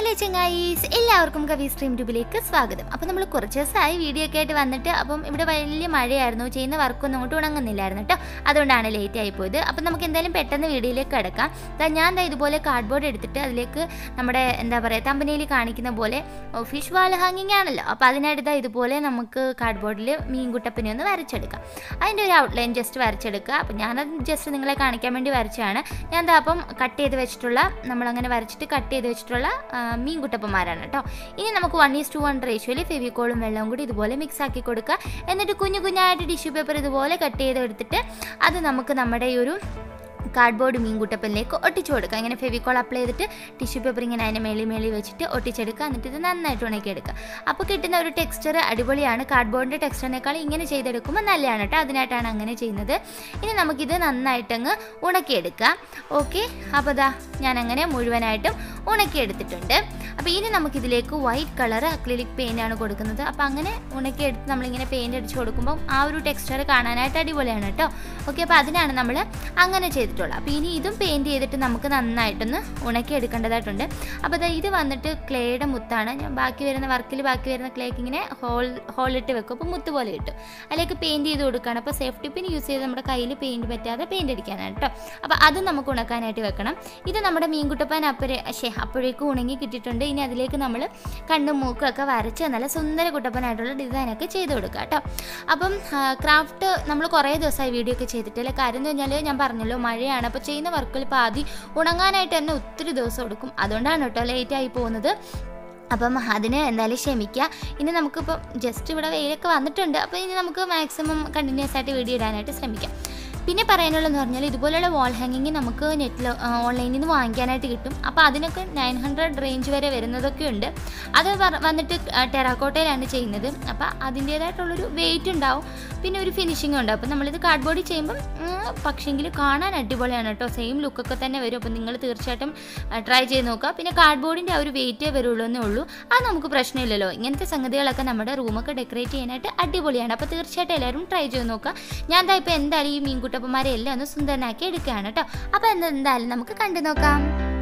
hello ചങ്ങായീസ് എല്ലാവർക്കും കവി stream ട്യൂബിലേക്ക് സ്വാഗതം അപ്പോൾ നമ്മൾ കുറച്ച് ദിവസമായി വീഡിയോ ഒക്കെ ആയിട്ട് വന്നിട്ട് അപ്പം ഇവിടെ വലിയ മഴയായിരുന്നു ചെയ്യുന്ന വർക്കൊന്നും അങ്ങോട്ട് ഉണങ്ങുന്നില്ലായിരുന്നു കേട്ടോ അതുകൊണ്ടാണ് ലേറ്റ് ആയി പോയത് അപ്പം നമുക്ക് എന്തായാലും പെട്ടെന്ന് വീഡിയോയിലേക്ക് കിടക്കാം ദാ ഞാൻ ദാ ഇതുപോലെ കാർഡ്ബോർഡ് എടുത്തിട്ട് അതിലേക്ക് നമ്മുടെ എന്താ പറയുക കമ്പനിയിൽ കാണിക്കുന്ന പോലെ ഫിഷ് വാൾ ഹാങ്ങിങ് ആണല്ലോ അപ്പോൾ അതിനായിട്ട് ദാ ഇതുപോലെ നമുക്ക് കാർഡ്ബോർഡിൽ മീൻകുട്ടപ്പനെ ഒന്ന് വരച്ചെടുക്കാം അതിൻ്റെ ഒരു ഔട്ട്ലൈൻ ജസ്റ്റ് വരച്ചെടുക്കുക അപ്പം ഞാനത് ജസ്റ്റ് നിങ്ങളെ കാണിക്കാൻ വേണ്ടി വരച്ചതാണ് ഞാൻ ദാ അപ്പം കട്ട് ചെയ്ത് വെച്ചിട്ടുള്ള നമ്മളങ്ങനെ വരച്ചിട്ട് കട്ട് ചെയ്ത് വെച്ചിട്ടുള്ള ആ, മീൻകുട്ടപ്പന്മാരാണ് കേട്ടോ ഇനി നമുക്ക് വൺ ഈസ് ടു വൺ റേഷ്യോയിൽ ഫെവിക്കോളും വെള്ളവും കൂടി ഇതുപോലെ മിക്സ് ആക്കി കൊടുക്കുക എന്നിട്ട് കുഞ്ഞു കുഞ്ഞായിട്ട് ടിഷ്യൂ പേപ്പർ ഇതുപോലെ കട്ട് ചെയ്ത് എടുത്തിട്ട് അത് നമുക്ക് നമ്മുടെ ഈ ഒരു കാർഡ്ബോർഡ് മീൻകുട്ടപ്പനിലേക്ക് ഒട്ടിച്ചു കൊടുക്കുക ഇങ്ങനെ ഫെവിക്കോൾ അപ്ലൈ ചെയ്തിട്ട് ടിഷ്യൂ പേപ്പർ ഇങ്ങനെ അതിൻ്റെ മേളി മേളി വെച്ചിട്ട് ഒട്ടിച്ചെടുക്കുക എന്നിട്ട് ഇത് നന്നായിട്ട് ഉണക്കിയെടുക്കുക അപ്പോൾ കിട്ടുന്ന ഒരു ടെക്സ്ചർ അടിപൊളിയാണ് കാർഡ്ബോർഡിൻ്റെ ടെക്സ്ചറിനേക്കാൾ ഇങ്ങനെ ചെയ്തെടുക്കുമ്പോൾ നല്ലതാണ് കേട്ടോ അതിനായിട്ടാണ് അങ്ങനെ ചെയ്യുന്നത് ഇനി നമുക്കിത് നന്നായിട്ടങ്ങ് ഉണക്കിയെടുക്കാം ഓക്കെ അപ്പോൾ ദാ ഞാൻ അങ്ങനെ മുഴുവനായിട്ടും ഉണക്കിയെടുത്തിട്ടുണ്ട് അപ്പോൾ ഇനി നമുക്കിതിലേക്ക് വൈറ്റ് കളർ അക്ലിലിക് പെയിൻ്റ് ആണ് കൊടുക്കുന്നത് അപ്പോൾ അങ്ങനെ ഉണക്കിയെടുത്ത് നമ്മളിങ്ങനെ പെയിൻ്റ് അടിച്ച് കൊടുക്കുമ്പോൾ ആ ഒരു ടെക്സ്ചർ കാണാനായിട്ട് അടിപൊളിയാണ് കേട്ടോ ഓക്കെ അപ്പോൾ അതിനാണ് നമ്മൾ അങ്ങനെ ചെയ്തിട്ടുള്ളത് അപ്പോൾ ഇനി ഇതും പെയിൻറ് ചെയ്തിട്ട് നമുക്ക് നന്നായിട്ടൊന്ന് ഉണക്കി എടുക്കേണ്ടതായിട്ടുണ്ട് അപ്പോൾ ദാ ഇത് വന്നിട്ട് ക്ലേയുടെ മുത്താണ് ഞാൻ ബാക്കി വരുന്ന വർക്കിൽ ബാക്കി വരുന്ന ക്ലേക്ക് ഇങ്ങനെ ഹോൾ ഹോളിട്ട് വെക്കും അപ്പോൾ മുത്ത് പോലെ കിട്ടും അതിലേക്ക് പെയിൻറ് ചെയ്ത് കൊടുക്കുകയാണ് അപ്പോൾ സേഫ്റ്റി പിൻ യൂസ് ചെയ്ത് നമ്മുടെ കയ്യിൽ പെയിൻറ് പറ്റാതെ പെയിൻറ് അടിക്കാനാണ് കേട്ടോ അപ്പോൾ അത് നമുക്ക് ഉണക്കാനായിട്ട് വെക്കണം ഇത് നമ്മുടെ മീൻകുട്ടപ്പാൻ അപ്പഴേ ശേ അപ്പോഴേക്കും ഉണങ്ങി കിട്ടിയിട്ടുണ്ട് ഇനി അതിലേക്ക് നമ്മൾ കണ്ണും മൂക്കും ഒക്കെ വരച്ച് നല്ല സുന്ദര കുട്ടപ്പനായിട്ടുള്ള ഡിസൈനൊക്കെ ചെയ്ത് കൊടുക്കുക കേട്ടോ അപ്പം ക്രാഫ്റ്റ് നമ്മൾ കുറേ ദിവസമായി വീഡിയോ ഒക്കെ ചെയ്തിട്ടില്ല കാര്യം എന്ന് പറഞ്ഞാൽ ഞാൻ പറഞ്ഞല്ലോ മഴയാണ് അപ്പോൾ ചെയ്യുന്ന വർക്കുകൾ ഇപ്പോൾ ആദ്യം ഉണങ്ങാനായിട്ട് തന്നെ ഒത്തിരി ദിവസം എടുക്കും അതുകൊണ്ടാണ് കേട്ടോ ലേറ്റ് ആയി പോകുന്നത് അപ്പം അതിന് എന്തായാലും ക്ഷമിക്കുക ഇനി നമുക്കിപ്പോൾ ജസ്റ്റ് ഇവിടെ വെയിലൊക്കെ വന്നിട്ടുണ്ട് അപ്പോൾ ഇനി നമുക്ക് മാക്സിമം കണ്ടിന്യൂസ് ആയിട്ട് വീഡിയോ ഇടാനായിട്ട് ശ്രമിക്കാം പിന്നെ പറയാനുള്ളതെന്ന് പറഞ്ഞാൽ ഇതുപോലെയുള്ള വാൾ ഹാങ്ങിങ് നമുക്ക് നെറ്റിൽ ഓൺലൈനിൽ നിന്ന് വാങ്ങിക്കാനായിട്ട് കിട്ടും അപ്പോൾ അതിനൊക്കെ നയൻ ഹൺഡ്രഡ് റേഞ്ച് വരെ വരുന്നതൊക്കെ ഉണ്ട് അത് വ- വന്നിട്ട് ടെറാക്കോട്ടയിലാണ് ചെയ്യുന്നത് അപ്പോൾ അതിൻ്റേതായിട്ടുള്ളൊരു വെയിറ്റ് ഉണ്ടാവും പിന്നെ ഒരു ഫിനിഷിംഗ് ഉണ്ട് അപ്പോൾ നമ്മളിത് കാർഡ്ബോർഡിൽ ചെയ്യുമ്പം ഉം, പക്ഷെങ്കിൽ കാണാൻ അടിപൊളിയാണ് കേട്ടോ സെയിം ലുക്കൊക്കെ തന്നെ വരും അപ്പോൾ നിങ്ങൾ തീർച്ചയായിട്ടും ട്രൈ ചെയ്ത് നോക്കുക പിന്നെ കാർഡ്ബോർഡിൻ്റെ ആ ഒരു വെയിറ്റേ വരുള്ളൂ എന്നേ ഉള്ളൂ അത് നമുക്ക് പ്രശ്നമില്ലല്ലോ ഇങ്ങനത്തെ സംഗതികളൊക്കെ നമ്മുടെ റൂമൊക്കെ ഡെക്കറേറ്റ് ചെയ്യാനായിട്ട് അടിപൊളിയാണ് അപ്പോൾ തീർച്ചയായിട്ടും എല്ലാവരും ട്രൈ ചെയ്ത് നോക്കുക ഞാൻ ദാ ഇപ്പോൾ എന്തായാലും ഈ മീൻകുട്ടപ്പന്മാരെ എല്ലാം ഒന്ന് സുന്ദരനാക്കി എടുക്കുകയാണ് കേട്ടോ അപ്പോൾ എന്താ എന്തായാലും നമുക്ക് കണ്ടു നോക്കാം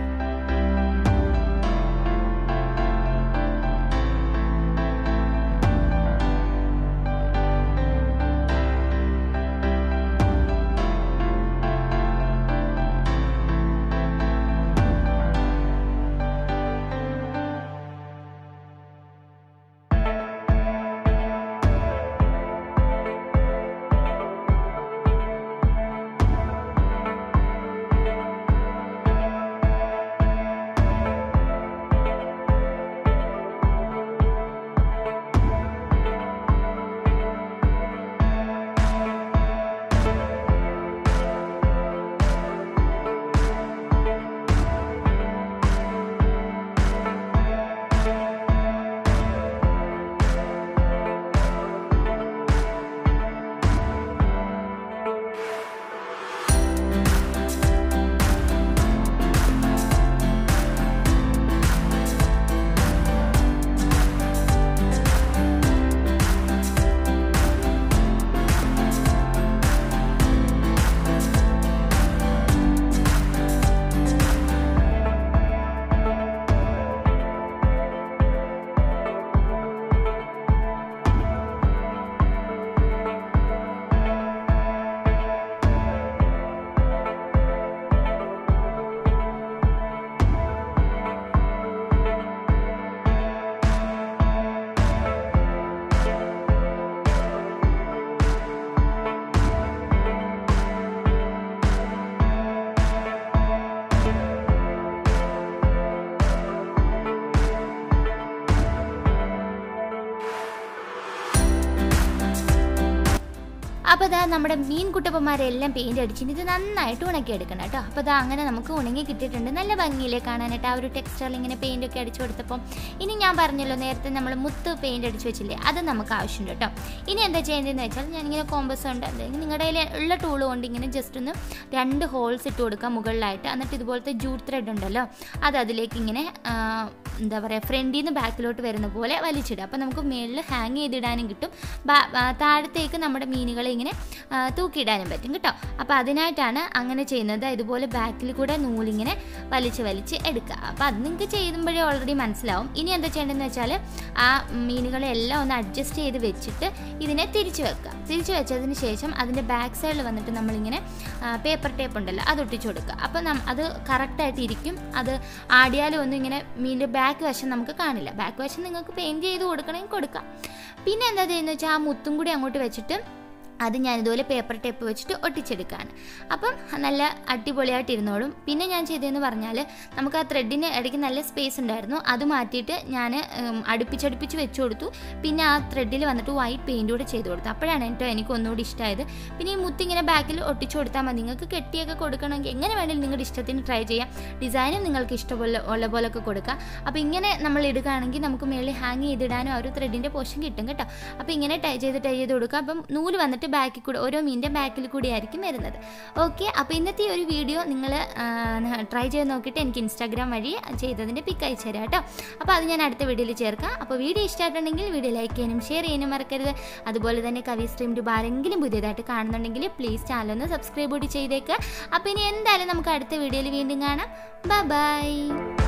അപ്പോൾ ഇതാ നമ്മുടെ മീൻ കുട്ടപ്പന്മാരെല്ലാം പെയിൻറ് അടിച്ചിട്ട് ഇത് നന്നായിട്ട് ഉണക്കിയെടുക്കണം കേട്ടോ അപ്പോൾ ഇതാ അങ്ങനെ നമുക്ക് ഉണങ്ങി കിട്ടിയിട്ടുണ്ട് നല്ല ഭംഗിയില്ലേ കാണാനായിട്ട് ആ ഒരു ടെക്സ്റ്ററിൽ ഇങ്ങനെ പെയിൻ്റ് ഒക്കെ അടിച്ചു കൊടുത്തപ്പം ഇനി ഞാൻ പറഞ്ഞല്ലോ നേരത്തെ നമ്മൾ മുത്ത് പെയിൻറ് അടിച്ച് വെച്ചില്ലേ അത് നമുക്ക് ആവശ്യമുണ്ട് കേട്ടോ ഇനി എന്താ ചെയ്യേണ്ടതെന്ന് വെച്ചാൽ ഞാനിങ്ങനെ കോമ്പസ് ഉണ്ട് അല്ലെങ്കിൽ നിങ്ങളുടെ കയ്യിൽ ഉള്ള ടൂൾ കൊണ്ട് ഇങ്ങനെ ജസ്റ്റ് ഒന്ന് രണ്ട് ഹോൾസ് ഇട്ട് കൊടുക്കുക മുകളിലായിട്ട് എന്നിട്ട് ഇതുപോലത്തെ ജൂട്ട് ത്രെഡ് ഉണ്ടല്ലോ അത് അതിലേക്ക് ഇങ്ങനെ ആ, എന്താ പറയുക ഫ്രണ്ടിൽ നിന്ന് ബാക്കിലോട്ട് വരുന്ന പോലെ വലിച്ചിടുക അപ്പോൾ നമുക്ക് മുകളിൽ ഹാങ് ചെയ്തിടാനും കിട്ടും ബാ- ആ, താഴത്തേക്ക് നമ്മുടെ മീനുകളെ ഇങ്ങനെ ആ, തൂക്കിയിടാനും പറ്റും കേട്ടോ അപ്പോൾ അതിനായിട്ടാണ് അങ്ങനെ ചെയ്യുന്നത് ഇതുപോലെ ബാക്കിൽ കൂടെ നൂലിങ്ങനെ വലിച്ച് വലിച്ച് എടുക്കുക അപ്പോൾ അത് നിങ്ങൾക്ക് ചെയ്യുമ്പോഴേ ഓൾറെഡി മനസ്സിലാവും ഇനി എന്താ ചെയ്യേണ്ടതെന്ന് വെച്ചാൽ ആ മീനുകളെല്ലാം ഒന്ന് അഡ്ജസ്റ്റ് ചെയ്ത് വെച്ചിട്ട് ഇതിനെ തിരിച്ച് വെക്കുക തിരിച്ച് വെച്ചതിന് ശേഷം അതിൻ്റെ ബാക്ക് സൈഡിൽ വന്നിട്ട് നമ്മളിങ്ങനെ പേപ്പർ ടേപ്പ് ഉണ്ടല്ലോ അത് ഒട്ടിച്ചു കൊടുക്കുക അപ്പോൾ നം അത് കറക്റ്റായിട്ട് ഇരിക്കും അത് ആടിയാലും ഒന്നും ഇങ്ങനെ മീനിൻ്റെ ബാക്ക് വശം നമുക്ക് കാണില്ല ബാക്ക് വശം നിങ്ങൾക്ക് പെയിൻറ്റ് ചെയ്ത് കൊടുക്കണമെങ്കിൽ കൊടുക്കാം പിന്നെ എന്താ ചെയ്യുന്നത് വെച്ചാൽ ആ മുത്തും കൂടി അങ്ങോട്ട് വെച്ചിട്ട് അത് ഞാൻ ഇതുപോലെ പേപ്പർ ടേപ്പ് വെച്ചിട്ട് ഒട്ടിച്ചെടുക്കുകയാണ് അപ്പം നല്ല അടിപൊളിയായിട്ട് ഇരുന്നോളും പിന്നെ ഞാൻ ചെയ്തതെന്ന് പറഞ്ഞാൽ നമുക്ക് ആ ത്രെഡിന് ഇടയ്ക്ക് നല്ല സ്പേസ് ഉണ്ടായിരുന്നു അത് മാറ്റിയിട്ട് ഞാൻ ഉം, അടുപ്പിച്ചടുപ്പിച്ച് വെച്ച് കൊടുത്തു പിന്നെ ആ ത്രെഡിൽ വന്നിട്ട് വൈറ്റ് പെയിൻറ് കൂടെ ചെയ്ത് കൊടുത്തു അപ്പോഴാണ് കേട്ടോ എനിക്ക് ഒന്നുകൂടി ഇഷ്ടമായത് പിന്നെ ഈ മുത്തിങ്ങനെ ബാക്കിൽ ഒട്ടിച്ചു കൊടുത്താൽ മതി നിങ്ങൾക്ക് കെട്ടിയൊക്കെ കൊടുക്കണമെങ്കിൽ എങ്ങനെ വേണമെങ്കിലും നിങ്ങളുടെ ഇഷ്ടത്തിന് ട്രൈ ചെയ്യാം ഡിസൈനും നിങ്ങൾക്ക് ഇഷ്ടപോലെ ഉള്ള പോലൊക്കെ കൊടുക്കാം അപ്പോൾ ഇങ്ങനെ നമ്മൾ ഇടുകയാണെങ്കിൽ നമുക്ക് മേളിൽ ഹാങ് ചെയ്തിടാനും ആ ഒരു ത്രെഡിൻ്റെ പോഷൻ കിട്ടും കേട്ടോ അപ്പോൾ ഇങ്ങനെ ടൈ ചെയ്ത് ടൈ ചെയ്ത് കൊടുക്കുക അപ്പം നൂല് വന്നിട്ട് ബാക്കിൽ കൂടെ ഓരോ മീനിൻ്റെ ബാക്കിൽ കൂടി ആയിരിക്കും വരുന്നത് ഓക്കെ അപ്പോൾ ഇന്നത്തെ ഈ ഒരു വീഡിയോ നിങ്ങൾ ട്രൈ ചെയ്ത് നോക്കിയിട്ട് എനിക്ക് ഇൻസ്റ്റാഗ്രാം വഴി ചെയ്തതിൻ്റെ പിക്ക് അയച്ചു തരാം കേട്ടോ അപ്പോൾ അത് ഞാൻ അടുത്ത വീഡിയോയിൽ ചേർക്കാം അപ്പോൾ വീഡിയോ ഇഷ്ടമായിട്ടുണ്ടെങ്കിൽ വീഡിയോ ലൈക്ക് ചെയ്യാനും ഷെയർ ചെയ്യാനും മറക്കരുത് അതുപോലെ തന്നെ കവി സ്ട്രീം ട്യൂബ് ആരെങ്കിലും പുതിയതായിട്ട് കാണുന്നുണ്ടെങ്കിൽ പ്ലീസ് ചാനൽ ഒന്ന് സബ്സ്ക്രൈബ് കൂടി ചെയ്തേക്കുക അപ്പോൾ ഇനി എന്തായാലും നമുക്ക് അടുത്ത വീഡിയോയിൽ വീണ്ടും കാണാം ബൈ